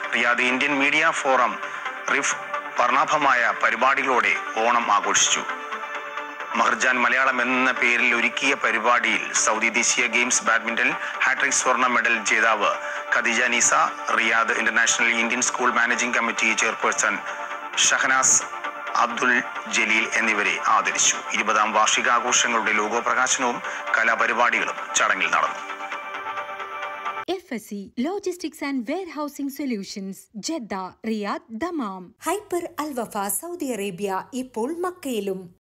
Riyadh Indian media forum റിഫ് വർണ്ണാഭമായ പരിപാടികളോടെ ഓണം ആഘോഷിച്ചു മഹർജാൻ മലയാളം എന്ന പേരിൽ ഒരുക്കിയ പരിപാടിയിൽ സൗദി ദേശീയ ഗെയിംസ് ബാഡ്മിന്റൺ ഹാട്രിക് സ്വർണ്ണ മെഡൽ ജേതാവ് Khadija Nisa Riyadh International Indian school managing committee chairperson Shahnaz Abdul Jaleel എന്നിവരെ ആദരിച്ചു ഇരുപതാം വാർഷികാഘോഷങ്ങളുടെ ലോഗോ പ്രകാശനവും കലാപരിപാടികളും ചടങ്ങിൽ നടന്നു FSC Logistics and Warehousing Solutions Jeddah, Riyadh, Dammam. Hyper Alwafa Saudi Arabia ഇപ്പോൾ മക്കയിലും